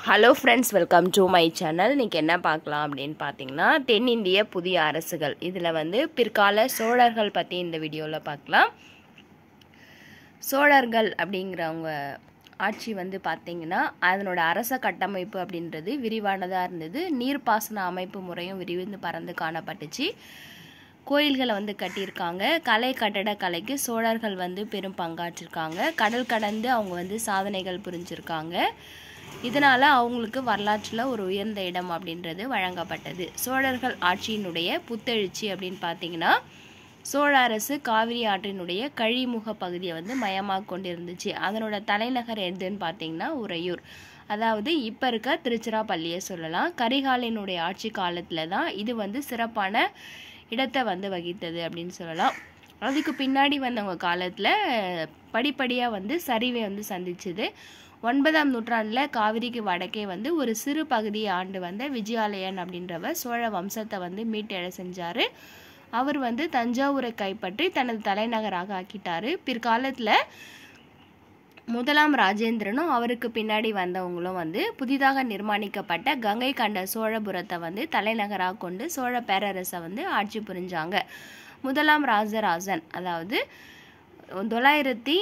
hello friends welcome to my channel இன்றைக்கி என்ன பார்க்கலாம் அப்படின்னு பார்த்தீங்கன்னா தென்னிந்திய புதிய அரசுகள் இதில் வந்து பிற்கால சோழர்கள் பற்றி இந்த வீடியோவில் பார்க்கலாம் சோழர்கள் அப்படிங்கிறவங்க ஆட்சி வந்து பார்த்திங்கன்னா அதனோட அரச கட்டமைப்பு அப்படின்றது விரிவானதாக இருந்தது நீர்ப்பாசன அமைப்பு முறையும் விரிந்து பறந்து காணப்பட்டுச்சு கோயில்களை வந்து கட்டியிருக்காங்க கலை கட்டடக்கலைக்கு சோழர்கள் வந்து பெரும் பங்காற்றிருக்காங்க கடல் கடந்து அவங்க வந்து சாதனைகள் புரிஞ்சிருக்காங்க இதனால் அவங்களுக்கு வரலாற்றில் ஒரு உயர்ந்த இடம் அப்படின்றது வழங்கப்பட்டது சோழர்கள் ஆட்சியினுடைய புத்தெழுச்சி அப்படின்னு பார்த்தீங்கன்னா சோழ அரசு காவிரி ஆற்றினுடைய கழிமுக பகுதியை வந்து மையமாக கொண்டிருந்துச்சு அதனோட தலைநகர் எதுன்னு பார்த்தீங்கன்னா உறையூர் அதாவது இப்போ இருக்க திருச்சிராப்பள்ளியை சொல்லலாம் கரிகாலனுடைய ஆட்சி காலத்தில் தான் இது வந்து சிறப்பான இடத்தை வந்து வகித்தது அப்படின்னு சொல்லலாம் அதுக்கு பின்னாடி வந்தவங்க காலத்தில் படிப்படியாக வந்து சரிவை வந்து சந்திச்சுது ஒன்பதாம் நூற்றாண்டில் காவிரிக்கு வடக்கே வந்து ஒரு சிறு பகுதியை ஆண்டு வந்த விஜயாலயன் அப்படின்றவர் சோழ வம்சத்தை வந்து மீட்டெழ செஞ்சார் அவர் வந்து தஞ்சாவூரை கைப்பற்றி தனது தலைநகராக ஆக்கிட்டார் பிற்காலத்தில் முதலாம் ராஜேந்திரனும் அவருக்கு பின்னாடி வந்தவங்களும் வந்து புதிதாக நிர்மாணிக்கப்பட்ட கங்கை கண்ட சோழபுரத்தை வந்து தலைநகராக கொண்டு சோழ பேரரசை வந்து ஆட்சி புரிஞ்சாங்க முதலாம் ராஜராஜன் அதாவது தொள்ளாயிரத்தி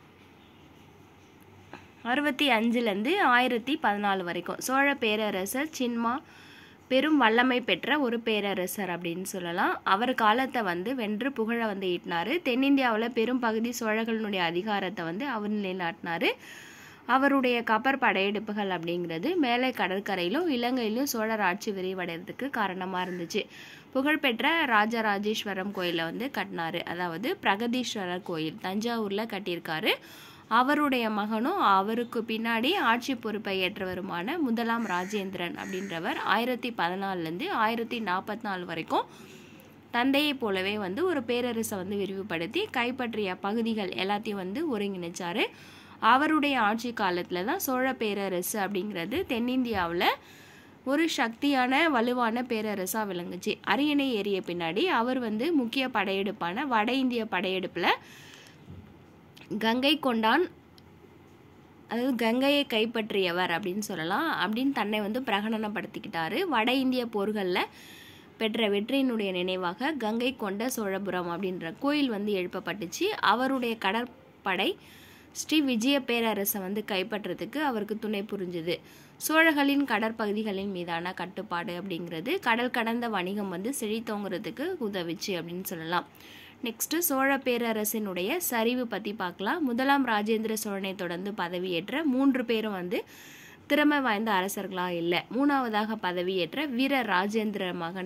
அறுபத்தி அஞ்சுலேருந்து ஆயிரத்தி பதினாலு வரைக்கும் சோழ பேரரசர் சின்மா பெரும் வல்லமை பெற்ற ஒரு பேரரசர் அப்படின்னு சொல்லலாம் அவர் காலத்தை வந்து வென்று புகழ வந்து ஈட்டினார் தென்னிந்தியாவில் பெரும் பகுதி சோழர்களுடைய அதிகாரத்தை வந்து அவர் நிலைநாட்டினார் அவருடைய கப்பர் படையெடுப்புகள் அப்படிங்கிறது மேலே கடற்கரையிலும் இலங்கையிலும் சோழர் ஆட்சி விரிவடைறதுக்கு காரணமாக இருந்துச்சு புகழ்பெற்ற ராஜராஜேஸ்வரம் கோயிலை வந்து கட்டினார் அதாவது பிரகதீஸ்வரர் கோயில் தஞ்சாவூரில் கட்டியிருக்காரு அவருடைய மகனும் அவருக்கு பின்னாடி ஆட்சி பொறுப்பை ஏற்றவருமான முதலாம் ராஜேந்திரன் அப்படின்றவர் ஆயிரத்தி பதினாலுலேருந்து ஆயிரத்தி நாற்பத்தி நாலு வரைக்கும் தந்தையை போலவே வந்து ஒரு பேரரசை வந்து விரிவுபடுத்தி கைப்பற்றிய பகுதிகள் எல்லாத்தையும் வந்து ஒருங்கிணைச்சார் அவருடைய ஆட்சி காலத்தில் தான் சோழ பேரரசு அப்படிங்கிறது தென்னிந்தியாவில் ஒரு சக்தியான வலுவான பேரரசாக விளங்குச்சு அரியணை ஏறிய பின்னாடி அவர் வந்து முக்கிய படையெடுப்பான வட இந்திய படையெடுப்பில் கங்கை கொண்டான் அதாவது கங்கையை கைப்பற்றியவர் அப்படின்னு சொல்லலாம் அப்படின்னு தன்னை வந்து பிரகடனப்படுத்திக்கிட்டாரு வட இந்திய போர்களில் பெற்ற வெற்றியினுடைய நினைவாக கங்கை கொண்ட சோழபுரம் அப்படின்ற கோயில் வந்து எழுப்பப்பட்டுச்சு அவருடைய கடற்படை ஸ்ரீ விஜய பேரரசை வந்து கைப்பற்றதுக்கு அவருக்கு துணை புரிஞ்சுது சோழர்களின் கடற்பகுதிகளின் மீதான கட்டுப்பாடு அப்படிங்கிறது கடல் கடந்த வணிகம் வந்து செழித்தோங்கிறதுக்கு உதவிச்சு அப்படின்னு சொல்லலாம் நெக்ஸ்ட்டு சோழ பேரரசினுடைய சரிவு பற்றி பார்க்கலாம் முதலாம் ராஜேந்திர சோழனை தொடர்ந்து பதவியேற்ற மூன்று பேரும் வந்து திறமை வாய்ந்த அரசர்களாக இல்லை மூணாவதாக பதவியேற்ற வீர ராஜேந்திர மகன்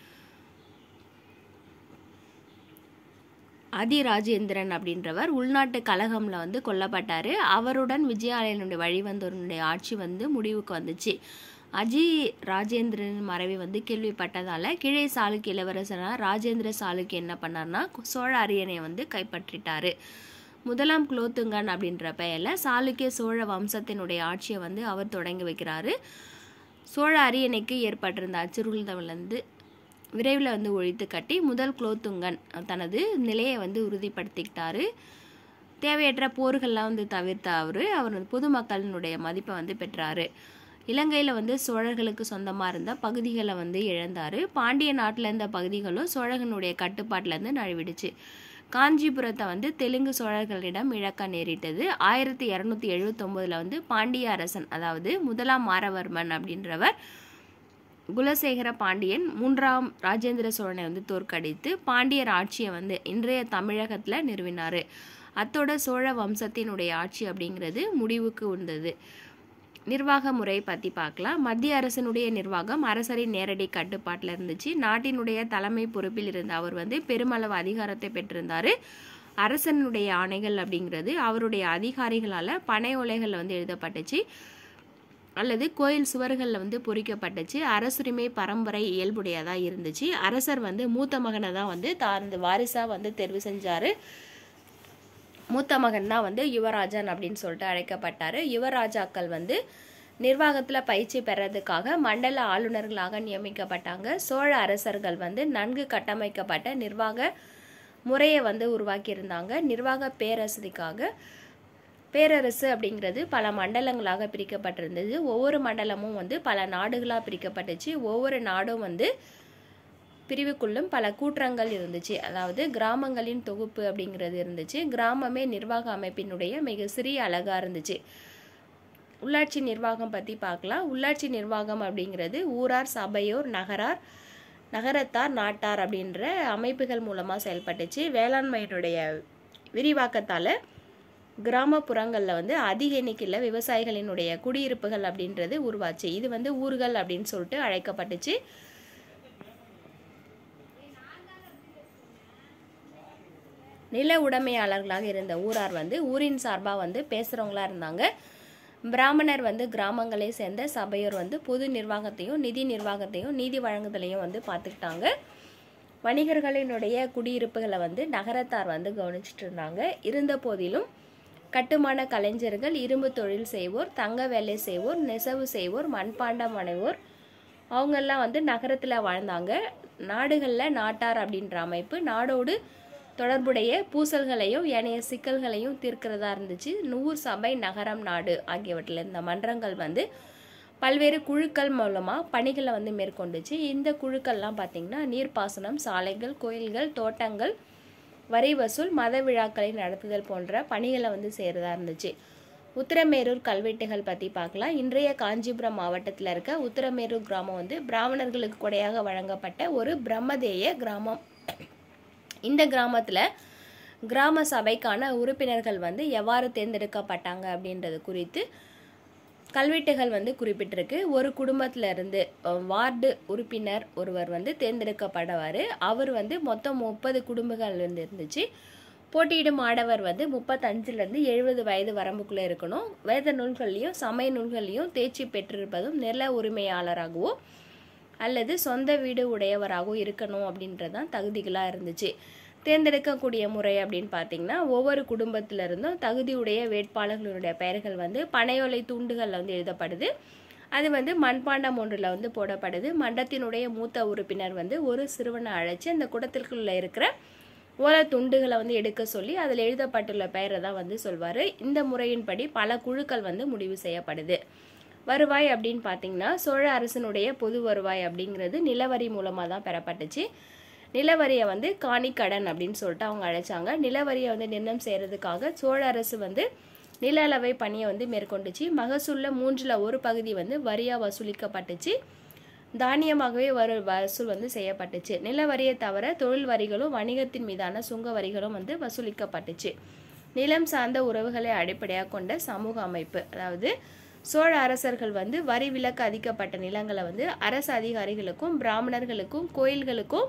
அதி ராஜேந்திரன் அப்படின்றவர் உள்நாட்டு கழகம்ல வந்து கொல்லப்பட்டார் அவருடன் விஜயாலயனுடைய வழிவந்தோருடைய ஆட்சி வந்து முடிவுக்கு வந்துச்சு அஜி ராஜேந்திரன் மறைவை வந்து கேள்விப்பட்டதால் கீழே சாளுக்கு இளவரசனாக ராஜேந்திர சாளுக்கு என்ன பண்ணார்னா சோழ அரியணை வந்து கைப்பற்றிட்டாரு முதலாம் குலோத்துங்கன் அப்படின்ற பெயரில் சாளுக்கிய சோழ வம்சத்தினுடைய ஆட்சியை வந்து அவர் தொடங்கி வைக்கிறாரு சோழ அரியணைக்கு ஏற்பட்டிருந்த அச்சுறுத்தல் விரைவில் வந்து ஒழித்து கட்டி முதல் குலோத்துங்கன் தனது நிலையை வந்து உறுதிப்படுத்திக்கிட்டாரு தேவையற்ற போர்கள்லாம் வந்து தவிர்த்த அவர் அவர் பொதுமக்களினுடைய மதிப்பை வந்து பெற்றார் இலங்கையில் வந்து சோழர்களுக்கு சொந்தமாக இருந்த பகுதிகளை வந்து இழந்தார் பாண்டிய நாட்டில் இருந்த பகுதிகளும் சோழர்களுடைய கட்டுப்பாட்டிலேருந்து நழுவிடுச்சு காஞ்சிபுரத்தை வந்து தெலுங்கு சோழர்களிடம் இழக்க நேரிட்டது ஆயிரத்தி இரநூத்தி எழுவத்தொம்போதில் வந்து பாண்டிய அரசன் அதாவது முதலாம் மாரவர்மன் அப்படின்றவர் குலசேகர பாண்டியன் மூன்றாம் ராஜேந்திர சோழனை வந்து தோற்கடித்து பாண்டியர் ஆட்சியை வந்து இன்றைய தமிழகத்தில் நிறுவினார் அத்தோட சோழ வம்சத்தினுடைய ஆட்சி அப்படிங்கிறது முடிவுக்கு வந்தது நிர்வாக முறை பற்றி பார்க்கலாம் மத்திய அரசனுடைய நிர்வாகம் அரசரின் நேரடி கட்டுப்பாட்டில் இருந்துச்சு நாட்டினுடைய தலைமை பொறுப்பில் இருந்த அவர் வந்து பெருமளவு அதிகாரத்தை பெற்றிருந்தார் அரசனுடைய ஆணைகள் அப்படிங்கிறது அவருடைய அதிகாரிகளால் பனை ஓலைகள் வந்து எழுதப்பட்டுச்சு அல்லது கோயில் சுவர்களில் வந்து பொறிக்கப்பட்டுச்சு அரசுரிமை பரம்பரை இயல்புடையதாக இருந்துச்சு அரசர் வந்து மூத்த மகனை தான் வந்து தார்ந்து வாரிசாக வந்து தெரிவு செஞ்சார் மூத்த மகன் தான் வந்து யுவராஜன் அப்படின்னு சொல்லிட்டு அழைக்கப்பட்டார் யுவராஜாக்கள் வந்து நிர்வாகத்தில் பயிற்சி பெறதுக்காக மண்டல ஆளுநர்களாக நியமிக்கப்பட்டாங்க சோழ அரசர்கள் வந்து நன்கு கட்டமைக்கப்பட்ட நிர்வாக முறையை வந்து உருவாக்கியிருந்தாங்க நிர்வாக பேரரசதிக்காக பேரரசு அப்படிங்கிறது பல மண்டலங்களாக பிரிக்கப்பட்டிருந்தது ஒவ்வொரு மண்டலமும் வந்து பல நாடுகளாக பிரிக்கப்பட்டுச்சு ஒவ்வொரு நாடும் வந்து பிரிவுக்குள்ளும் பல கூற்றங்கள் இருந்துச்சு அதாவது கிராமங்களின் தொகுப்பு அப்படிங்கிறது இருந்துச்சு கிராமமே நிர்வாக அமைப்பினுடைய மிக சிறிய அழகாக இருந்துச்சு உள்ளாட்சி நிர்வாகம் பற்றி பார்க்கலாம் உள்ளாட்சி நிர்வாகம் அப்படிங்கிறது ஊரார் சபையோர் நகரார் நகரத்தார் நாட்டார் அப்படின்ற அமைப்புகள் மூலமாக செயல்பட்டுச்சு வேளாண்மையினுடைய விரிவாக்கத்தால் கிராமப்புறங்களில் வந்து அதிக எண்ணிக்கையில் விவசாயிகளினுடைய குடியிருப்புகள் அப்படின்றது உருவாச்சு இது வந்து ஊர்கள் அப்படின்னு சொல்லிட்டு அழைக்கப்பட்டுச்சு நில உடைமையாளர்களாக இருந்த ஊரார் வந்து ஊரின் சார்பாக வந்து பேசுகிறவங்களா இருந்தாங்க பிராமணர் வந்து கிராமங்களை சேர்ந்த சபையோர் வந்து பொது நிர்வாகத்தையும் நிதி நிர்வாகத்தையும் நீதி வழங்குதலையும் வந்து பார்த்துக்கிட்டாங்க வணிகர்களினுடைய குடியிருப்புகளை வந்து நகரத்தார் வந்து கவனிச்சிட்டு இருந்தாங்க இருந்த போதிலும் கட்டுமான கலைஞர்கள் இரும்பு தொழில் செய்வோர் தங்க வேலை செய்வோர் நெசவு செய்வோர் மண்பாண்டம் வணைவோர் அவங்கெல்லாம் வந்து நகரத்தில் வாழ்ந்தாங்க நாடுகளில் நாட்டார் அப்படின்ற அமைப்பு நாடோடு தொடர்புடைய பூசல்களையும் ஏனைய சிக்கல்களையும் தீர்க்கிறதா இருந்துச்சு நூறு சபை நகரம் நாடு ஆகியவற்றில் இந்த மன்றங்கள் வந்து பல்வேறு குழுக்கள் மூலமாக பணிகளை வந்து மேற்கொண்டுச்சு இந்த குழுக்கள்லாம் பார்த்திங்கன்னா நீர்ப்பாசனம் சாலைகள் கோயில்கள் தோட்டங்கள் வரி வசூல் மத விழாக்களை நடத்துதல் போன்ற பணிகளை வந்து செய்கிறதா இருந்துச்சு உத்தரமேரூர் கல்வெட்டுகள் பற்றி பார்க்கலாம் இன்றைய காஞ்சிபுரம் மாவட்டத்தில் இருக்க உத்தரமேரூர் கிராமம் வந்து பிராமணர்களுக்கு கொடையாக வழங்கப்பட்ட ஒரு பிரம்மதேய கிராமம் இந்த கிராமத்தில் கிராம சபைக்கான உறுப்பினர்கள் வந்து எவ்வாறு தேர்ந்தெடுக்கப்பட்டாங்க அப்படின்றது குறித்து கல்வெட்டுகள் வந்து குறிப்பிட்டிருக்கு ஒரு குடும்பத்துல இருந்து அஹ், வார்டு உறுப்பினர் ஒருவர் வந்து தேர்ந்தெடுக்கப்படுவார் அவர் வந்து மொத்தம் முப்பது குடும்பங்கள் வந்து இருந்துச்சு போட்டியிடும் ஆடவர் வந்து முப்பத்தஞ்சுலேருந்து எழுபது வயது வரம்புக்குள்ளே இருக்கணும் வேத நூல்கள்லையும் சமய நூல்கள்லையும் தேர்ச்சி பெற்றிருப்பதும் நில உரிமையாளராகவோ அல்லது சொந்த வீடு உடையவராகவோ இருக்கணும் அப்படின்றதான் தகுதிகளாக இருந்துச்சு தேர்ந்தெடுக்கக்கூடிய முறை அப்படின்னு பார்த்தீங்கன்னா ஒவ்வொரு குடும்பத்தில இருந்தும் தகுதியுடைய வேட்பாளர்களுடைய பெயர்கள் வந்து பனையோலை துண்டுகளில் வந்து எழுதப்படுது அது வந்து மண்பாண்டம் ஒன்றில் வந்து போடப்படுது மண்டத்தினுடைய மூத்த உறுப்பினர் வந்து ஒரு சிறுவனை அழைச்சி அந்த குடத்திற்குள்ள இருக்கிற ஓலை துண்டுகளை வந்து எடுக்க சொல்லி அதில் எழுதப்பட்டுள்ள பெயரை தான் வந்து சொல்வார் இந்த முறையின்படி பல குழுக்கள் வந்து முடிவு செய்யப்படுது வருவாய் அப்படின்னு பார்த்தீங்கன்னா சோழ அரசனுடைய பொது வருவாய் அப்படிங்கிறது நிலவரி மூலமாக தான் பெறப்பட்டுச்சு நிலவரியை வந்து காணிக்கடன் அப்படின்னு சொல்லிட்டு அவங்க அழைச்சாங்க நிலவரியை வந்து நிர்ணயம் செய்கிறதுக்காக சோழ அரசு வந்து நில அளவை பணியை வந்து மேற்கொண்டுச்சு மகசூல்ல மூன்றில் ஒரு பகுதி வந்து வரியாக வசூலிக்கப்பட்டுச்சு தானியமாகவே வரு வசூல் வந்து செய்யப்பட்டுச்சு நில வரியை தவிர தொழில் வரிகளும் வணிகத்தின் மீதான சுங்க வரிகளும் வந்து வசூலிக்கப்பட்டுச்சு நிலம் சார்ந்த உறவுகளை அடிப்படையாக கொண்ட சமூக அமைப்பு அதாவது சோழ அரசர்கள் வந்து வரி விலக்கு அதிக்கப்பட்ட நிலங்களை வந்து அரசு அதிகாரிகளுக்கும் பிராமணர்களுக்கும் கோயில்களுக்கும்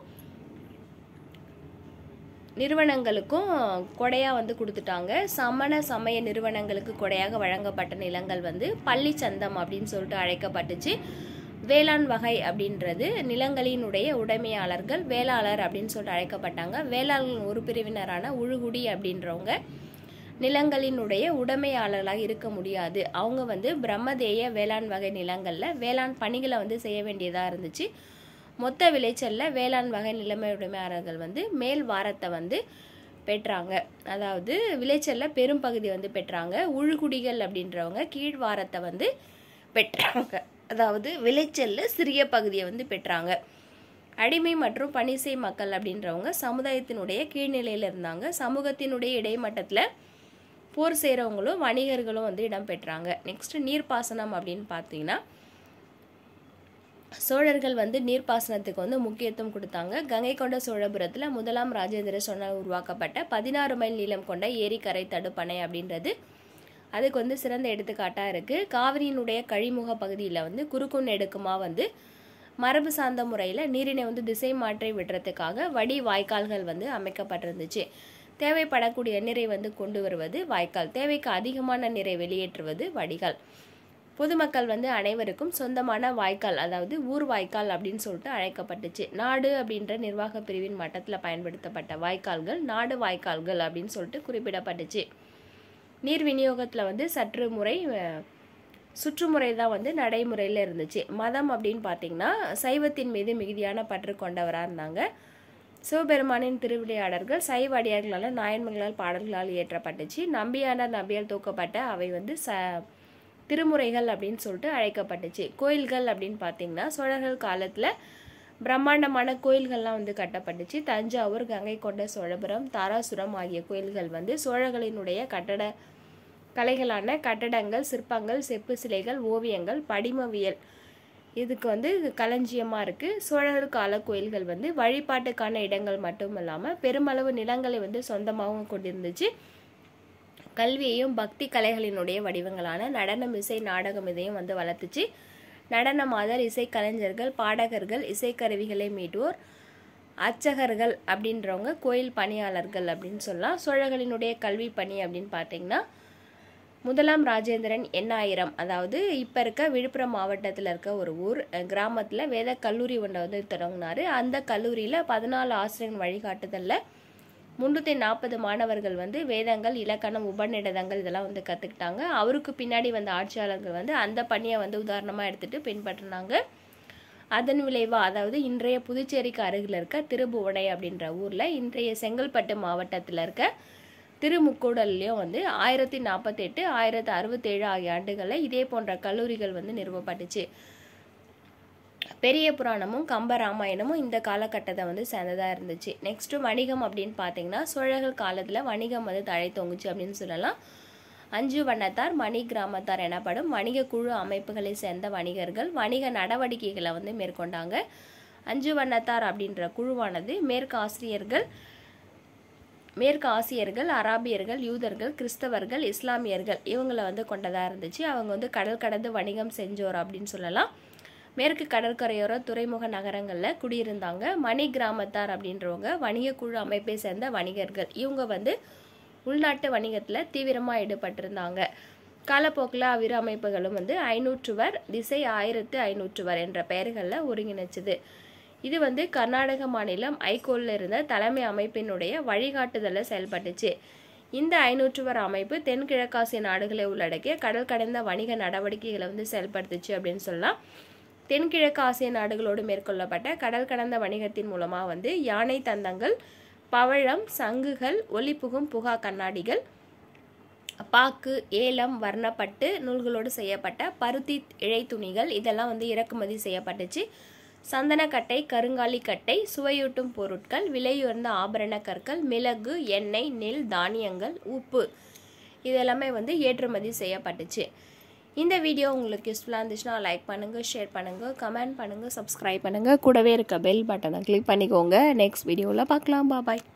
நிறுவனங்களுக்கும் கொடையா வந்து கொடுத்துட்டாங்க சமண சமய நிறுவனங்களுக்கு கொடையாக வழங்கப்பட்ட நிலங்கள் வந்து பள்ளி சந்தம் அப்படின்னு சொல்லிட்டு அழைக்கப்பட்டுச்சு வேளாண் வகை அப்படின்றது நிலங்களினுடைய உடைமையாளர்கள் வேளாளர் அப்படின்னு சொல்லிட்டு அழைக்கப்பட்டாங்க வேளாளர்கள் ஒரு பிரிவினரான உழுகுடி அப்படின்றவங்க நிலங்களினுடைய உடைமையாளர்களாக இருக்க முடியாது அவங்க வந்து பிரம்மதேய வேளாண் வகை நிலங்களில் வேளாண் பணிகளை வந்து செய்ய வேண்டியதாக இருந்துச்சு மொத்த விளைச்சல்ல வேளாண் வகை நிலைமை உடைமையாளர்கள் வந்து மேல் வாரத்தை வந்து பெற்றாங்க அதாவது விளைச்சல்ல பெரும் பகுதி வந்து பெற்றாங்க உழுகுடிகள் அப்படின்றவங்க கீழ் வாரத்தை வந்து பெற்றாங்க அதாவது விளைச்சல்ல சிறிய பகுதியை வந்து பெற்றாங்க அடிமை மற்றும் பணிசை மக்கள் அப்படின்றவங்க சமுதாயத்தினுடைய கீழ்நிலையில் இருந்தாங்க சமூகத்தினுடைய இடைமட்டத்தில் போர் செய்கிறவங்களும் வணிகர்களும் வந்து இடம் பெற்றாங்க நெக்ஸ்ட் நீர்ப்பாசனம் அப்படின்னு பார்த்தீங்கன்னா சோழர்கள் வந்து நீர்ப்பாசனத்துக்கு வந்து முக்கியத்துவம் கொடுத்தாங்க கங்கை கொண்ட சோழபுரத்தில் முதலாம் ராஜேந்திர சோழனால் உருவாக்கப்பட்ட பதினாறு மைல் நீளம் கொண்ட ஏரிக்கரை தடுப்பணை அப்படின்றது அதுக்கு வந்து சிறந்த எடுத்துக்காட்டாக இருக்குது காவிரியினுடைய கழிமுக பகுதியில் வந்து குறுக்கும் நெடுக்குமா வந்து மரபு சார்ந்த முறையில் நீரினை வந்து திசை மாற்றி விடுறதுக்காக வடி வாய்க்கால்கள் வந்து அமைக்கப்பட்டிருந்துச்சு தேவைப்படக்கூடிய நீரை வந்து கொண்டு வருவது வாய்க்கால் தேவைக்கு அதிகமான நீரை வெளியேற்றுவது வடிகால் பொதுமக்கள் வந்து அனைவருக்கும் சொந்தமான வாய்க்கால் அதாவது ஊர் வாய்க்கால் அப்படின்னு சொல்லிட்டு அழைக்கப்பட்டுச்சு நாடு அப்படின்ற நிர்வாக பிரிவின் மட்டத்தில் பயன்படுத்தப்பட்ட வாய்க்கால்கள் நாடு வாய்க்கால்கள் அப்படின்னு சொல்லிட்டு குறிப்பிடப்பட்டுச்சு நீர் விநியோகத்தில் வந்து சற்று முறை அஹ், சுற்றுமுறை தான் வந்து நடைமுறையில் இருந்துச்சு மதம் அப்படின்னு பார்த்தீங்கன்னா சைவத்தின் மீது மிகுதியான பற்று கொண்டவராக இருந்தாங்க சிவபெருமானின் திருவிளையாடல்கள் சைவ அடியார்களால் நாயன்மங்களால் பாடல்களால் இயற்றப்பட்டுச்சு நம்பியானார் நம்பியால் தூக்கப்பட்ட அவை வந்து ச திருமுறைகள் அப்படின்னு சொல்லிட்டு அழைக்கப்பட்டுச்சு கோயில்கள் அப்படின்னு பார்த்தீங்கன்னா சோழர்கள் காலத்தில் பிரம்மாண்டமான கோயில்கள்லாம் வந்து கட்டப்பட்டுச்சு தஞ்சாவூர் கங்கை கொண்ட சோழபுரம் தாராசுரம் ஆகிய கோயில்கள் வந்து சோழர்களினுடைய கட்டட கலைகளான கட்டடங்கள் சிற்பங்கள் செப்பு சிலைகள் ஓவியங்கள் படிமவியல் இதுக்கு வந்து களஞ்சியமாக இருக்குது சோழர் கால கோயில்கள் வந்து வழிபாட்டுக்கான இடங்கள் மட்டும் இல்லாமல் பெருமளவு நிலங்களை வந்து சொந்தமாகவும் கொண்டிருந்துச்சு கல்வியையும் பக்தி கலைகளினுடைய வடிவங்களான நடனம் இசை நாடகம் இதையும் வந்து வளர்த்துச்சு நடன மாதர் இசை கலைஞர்கள் பாடகர்கள் இசைக்கருவிகளை மீட்டுவோர் அர்ச்சகர்கள் அப்படின்றவங்க கோயில் பணியாளர்கள் அப்படின்னு சொல்லலாம் சோழர்களினுடைய கல்வி பணி அப்படின்னு பார்த்தீங்கன்னா முதலாம் ராஜேந்திரன் எண்ணாயிரம் அதாவது இப்போ இருக்க விழுப்புரம் மாவட்டத்தில் இருக்க ஒரு ஊர் கிராமத்தில் வேத கல்லூரி ஒன்றை வந்து தொடங்கினார் அந்த கல்லூரியில் பதினாலு ஆசிரியர் வழிகாட்டுதலில் முந்நூற்றி நாற்பது மாணவர்கள் வந்து வேதங்கள் இலக்கணம் உபநிடதங்கள் இதெல்லாம் வந்து கற்றுக்கிட்டாங்க அவருக்கு பின்னாடி வந்த ஆட்சியாளர்கள் வந்து அந்த பணியை வந்து உதாரணமாக எடுத்துகிட்டு பின்பற்றினாங்க அதன் விளைவா அதாவது இன்றைய புதுச்சேரிக்கு அருகில் இருக்க திருபுவனை அப்படின்ற ஊரில் இன்றைய செங்கல்பட்டு மாவட்டத்தில் இருக்க திருமுக்கூடல்லையும் வந்து ஆயிரத்தி நாற்பத்தெட்டு ஆயிரத்தி அறுபத்தேழு ஆகிய ஆண்டுகளில் இதே போன்ற கல்லூரிகள் வந்து நிறுவப்பட்டுச்சு பெரிய புராணமும் கம்ப ராமாயணமும் இந்த காலகட்டத்தை வந்து சேர்ந்ததாக இருந்துச்சு நெக்ஸ்ட்டு வணிகம் அப்படின்னு பார்த்தீங்கன்னா சோழர்கள் காலத்தில் வணிகம் வந்து தழை தொங்குச்சு அப்படின்னு சொல்லலாம் அஞ்சு வண்ணத்தார் மணி கிராமத்தார் எனப்படும் வணிக குழு அமைப்புகளை சேர்ந்த வணிகர்கள் வணிக நடவடிக்கைகளை வந்து மேற்கொண்டாங்க அஞ்சு வண்ணத்தார் அப்படின்ற குழுவானது மேற்கு ஆசிரியர்கள் மேற்கு ஆசியர்கள் அராபியர்கள் யூதர்கள் கிறிஸ்தவர்கள் இஸ்லாமியர்கள் இவங்களை வந்து கொண்டதாக இருந்துச்சு அவங்க வந்து கடல் கடந்து வணிகம் செஞ்சோர் அப்படின்னு சொல்லலாம் மேற்கு கடற்கரையோர துறைமுக நகரங்களில் குடியிருந்தாங்க மணி கிராமத்தார் அப்படின்றவங்க வணிக குழு அமைப்பை சேர்ந்த வணிகர்கள் இவங்க வந்து உள்நாட்டு வணிகத்தில் தீவிரமாக ஈடுபட்டிருந்தாங்க காலப்போக்கில் அவ்விரு அமைப்புகளும் வந்து ஐநூற்றுவர் திசை ஆயிரத்து ஐநூற்றுவர் என்ற பெயர்களில் ஒருங்கிணைச்சுது இது வந்து கர்நாடக மாநிலம் ஐகோலில் இருந்த தலைமை அமைப்பினுடைய வழிகாட்டுதலில் செயல்பட்டுச்சு இந்த ஐநூற்றுவர் அமைப்பு தென்கிழக்காசிய நாடுகளை உள்ளடக்கிய கடல் கடந்த வணிக நடவடிக்கைகளை வந்து செயல்படுத்துச்சு அப்படின்னு சொல்லலாம் தென்கிழக்கு ஆசிய நாடுகளோடு மேற்கொள்ளப்பட்ட கடல் கடந்த வணிகத்தின் மூலமாக வந்து யானை தந்தங்கள் பவழம் சங்குகள் ஒளிபுகும் புகா கண்ணாடிகள் பாக்கு ஏலம் வர்ணப்பட்டு நூல்களோடு செய்யப்பட்ட பருத்தி இழை துணிகள் இதெல்லாம் வந்து இறக்குமதி செய்யப்பட்டுச்சு சந்தனக்கட்டை கருங்காலி கட்டை சுவையூட்டும் பொருட்கள் விலையுயர்ந்த ஆபரண கற்கள் மிளகு எண்ணெய் நெல் தானியங்கள் உப்பு இதெல்லாமே வந்து ஏற்றுமதி செய்யப்பட்டுச்சு இந்த வீடியோ உங்களுக்கு யூஸ்ஃபுல்லாக இருந்துச்சுன்னா லைக் பண்ணுங்கள் ஷேர் பண்ணுங்கள் கமெண்ட் பண்ணுங்கள் சப்ஸ்கிரைப் பண்ணுங்கள் கூடவே இருக்க பெல் பட்டனை கிளிக் பண்ணிக்கோங்க நெக்ஸ்ட் வீடியோவில் பார்க்கலாம் பாய்